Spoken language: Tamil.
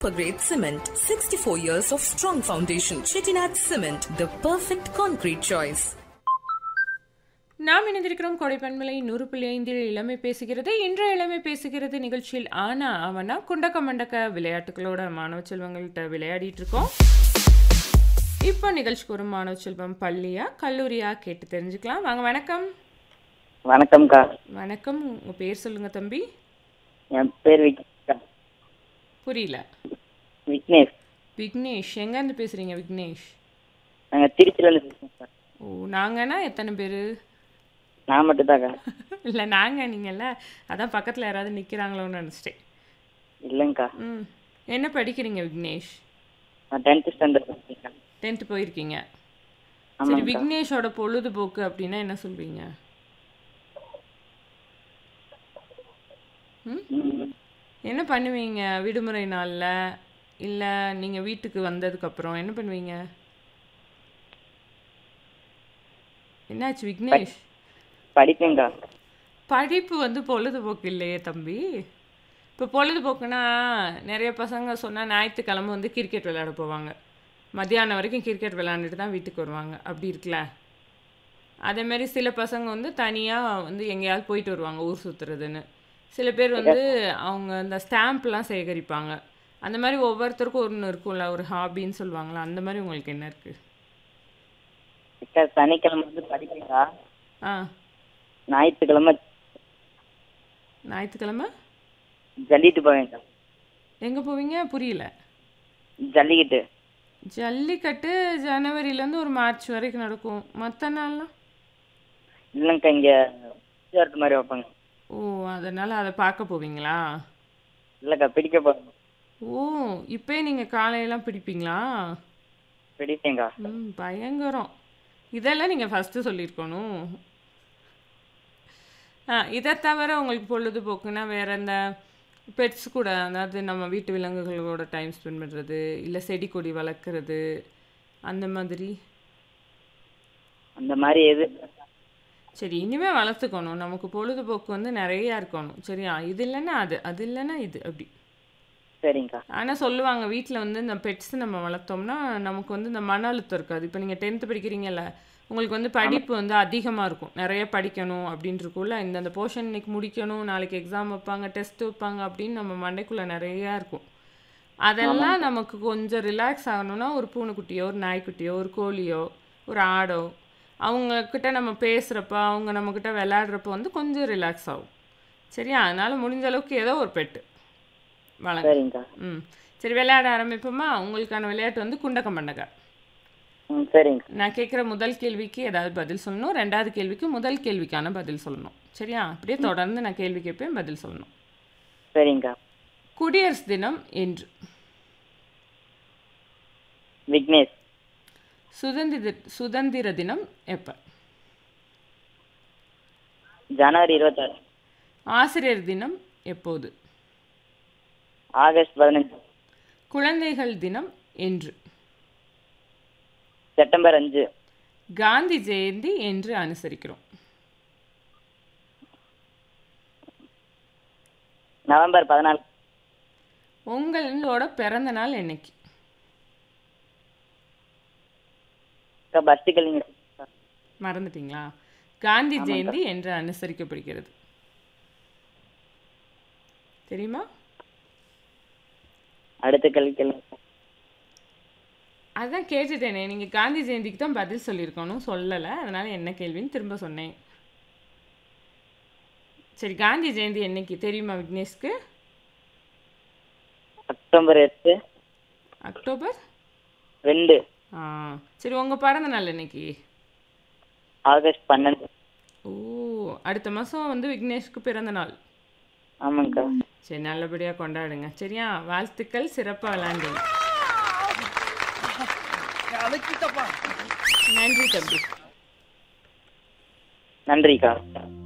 Super Grade Cement, 64 years of strong foundation. Chettinad Cement, the perfect concrete choice. நாம் இணைந்திருக்கிறோம் கொடைப்பன்மலை நூறு புள்ளி ஐந்தில் இளமை பேசுகிறது இன்றைய இளமை பேசுகிறது நிகழ்ச்சியில் ஆனா அவனா குண்டக்க மண்டக்க விளையாட்டுகளோட மாணவ செல்வங்கள்கிட்ட விளையாடிட்டு இருக்கோம் இப்போ நிகழ்ச்சிக்கு ஒரு மாணவ செல்வம் பள்ளியா கல்லூரியா கேட்டு தெரிஞ்சுக்கலாம் வாங்க வணக்கம் வணக்கம்க்கா வணக்கம் உங்க பேர் சொல்லுங்க தம்பி என் பேர் விக்னேஷ்க்கா புரியல விக்னேஷ் விக்னேஷ் எங்கேருந்து பேசுறீங்க விக்னேஷ் நாங்கள் திருச்சியிலேருந்து பேசுகிறோம் சார் ஓ நாங்கன்னா எத்தனை பேர் நான் மட்டும்தாக்கா இல்லை நாங்கள் நீங்கள்ல அதான் பக்கத்தில் யாராவது நிற்கிறாங்களோன்னு நினச்சிட்டேன் இல்லைங்கக்கா ம் என்ன படிக்கிறீங்க விக்னேஷ் நான் டென்த்து ஸ்டாண்டர்ட் படிக்கிறேன் டென்த்து போயிருக்கீங்க சரி ஆமாங்கக்கா விக்னேஷோட பொழுதுபோக்கு அப்படின்னா என்ன சொல்வீங்க ம் ம், என்ன பண்ணுவீங்க விடுமுறை நாளில் இல்லை நீங்கள் வீட்டுக்கு வந்ததுக்கப்புறம் என்ன பண்ணுவீங்க என்னாச்சு விக்னேஷ் படிப்பேங்க்கா படிப்பு வந்து பொழுதுபோக்கு இல்லையே தம்பி இப்போ பொழுதுபோக்குனா நிறைய பசங்க சொன்னால் ஞாயிற்றுக்கிழமை வந்து கிரிக்கெட் விளையாட போவாங்க மத்தியானம் வரைக்கும் கிரிக்கெட் விளையாண்டுட்டு தான் வீட்டுக்கு வருவாங்க அப்படி இருக்குல்ல அதே மாதிரி சில பசங்க வந்து தனியாக வந்து எங்கேயாவது போயிட்டு வருவாங்க ஊர் சுற்றுறதுன்னு சில பேர் வந்து அவங்க அந்த ஸ்டாம்ப்லாம் சேகரிப்பாங்க அந்த மாதிரி ஒவ்வொருத்தருக்கும் ஒன்று இருக்கும்ல ஒரு ஹாபின்னு சொல்லுவாங்களா அந்த மாதிரி உங்களுக்கு என்ன இருக்குது அக்கா சனிக்கிழமை வந்து படிப்பேங்க்கா ஆ ஞாயிற்றுக்கிழமை ஞாயிற்றுக்கிழமை ஜல்லிட்டு போவேங்க்கா எங்கே போவீங்க புரியல ஜல்லிக்கட்டு ஜல்லிக்கட்டு ஜனவரியிலேருந்து ஒரு மார்ச் வரைக்கும் நடக்கும் மற்ற நாள்லாம் இல்லைங்கக்கா இங்கே விளையாட்டு மாதிரி வைப்பாங்க ஓ அதனால் அதை பார்க்க போவீங்களா இல்லைக்கா பிடிக்க போகிறேன் ஓ இப்போயே நீங்கள் காலையெல்லாம் பிடிப்பீங்களா பிடிப்பேங்க்கா ம் பயங்கரம் இதெல்லாம் நீங்கள் ஃபஸ்ட்டு சொல்லியிருக்கணும் ஆ இதை தவிர உங்களுக்கு பொழுதுபோக்குன்னா வேறு இந்த பெட்ஸ் கூட அதாவது நம்ம வீட்டு விலங்குகளோட டைம் ஸ்பெண்ட் பண்ணுறது இல்லை செடி கொடி வளர்க்குறது அந்த மாதிரி அந்த மாதிரி எது சரி இனிமேல் வளர்த்துக்கணும் நமக்கு பொழுதுபோக்கு வந்து நிறையா இருக்கணும் சரியா இது இல்லைன்னா அது அது இல்லைன்னா இது அப்படி சரிங்கக்கா ஆனால் சொல்லுவாங்க வீட்டில் வந்து இந்த பெட்ஸ் நம்ம வளர்த்தோம்னா நமக்கு வந்து இந்த மன அழுத்தம் இருக்காது இப்போ நீங்கள் டென்த்து படிக்கிறீங்கல்ல உங்களுக்கு வந்து படிப்பு வந்து அதிகமாக இருக்கும் நிறைய படிக்கணும் அப்படின்னு இருக்கும்ல இந்த அந்த போர்ஷன் இன்னைக்கு முடிக்கணும் நாளைக்கு எக்ஸாம் வைப்பாங்க டெஸ்ட் வைப்பாங்க அப்படின்னு நம்ம மண்டைக்குள்ளே நிறையா இருக்கும் அதெல்லாம் நமக்கு கொஞ்சம் ரிலாக்ஸ் ஆகணும்னா ஒரு பூனைக்குட்டியோ ஒரு நாய்க்குட்டியோ ஒரு கோழியோ ஒரு ஆடோ அவங்கக்கிட்ட நம்ம பேசுகிறப்ப அவங்க நம்மக்கிட்ட விளையாடுறப்ப வந்து கொஞ்சம் ரிலாக்ஸ் ஆகும் சரியா அதனால் முடிஞ்ச அளவுக்கு ஏதோ ஒரு பெட்டு வளங்க சரிங்கக்கா ம் சரி விளையாட ஆரம்பிப்போமா உங்களுக்கான விளையாட்டு வந்து குண்டக்க மண்டக்க ம் சரிங்கக்கா நான் கேட்குற முதல் கேள்விக்கு ஏதாவது பதில் சொல்லணும் ரெண்டாவது கேள்விக்கு முதல் கேள்விக்கான பதில் சொல்லணும் சரியா அப்படியே தொடர்ந்து நான் கேள்வி கேட்பேன் பதில் சொல்லணும் சரிங்கக்கா குடியரசு தினம் என்று விக்னேஷ் சுதந்திர சுதந்திர தினம் எப்போ ஜனவரி இருபத்தாறு ஆசிரியர் தினம் எப்போது ஆகஸ்ட் பதினஞ்சு குழந்தைகள் தினம் என்று செப்டம்பர் அஞ்சு காந்தி ஜெயந்தி என்று அனுசரிக்கிறோம் நவம்பர் பதினாலு உங்களோட பிறந்த நாள் என்னைக்கு அக்கா பஸ்ட்டுக்கள் நீங்கள் மறந்துட்டீங்களா காந்தி ஜெயந்தி என்று அனுசரிக்கப்படுகிறது தெரியுமா அடுத்த கேள்வி கேளுங்க அதான் கேட்டுட்டேனே நீங்கள் காந்தி ஜெயந்திக்கு தான் பதில் சொல்லியிருக்கணும் சொல்லலை அதனால் என்ன கேள்வின்னு திரும்ப சொன்னேன் சரி காந்தி ஜெயந்தி என்னைக்கு தெரியுமா விக்னேஷ்க்கு அக்டோபர் எட்டு அக்டோபர் ரெண்டு ஆ சரி உங்கள் பிறந்த நாள் என்னைக்கு ஆகஸ்ட் பன்னெண்டு ஓ அடுத்த மாதம் வந்து விக்னேஷ்க்கு பிறந்த நாள் ஆமாங்கக்கா சரி நல்லபடியாக கொண்டாடுங்க சரியா வாழ்த்துக்கள் சிறப்பாக விளாண்டுங்க நன்றி தம்பி நன்றிக்கா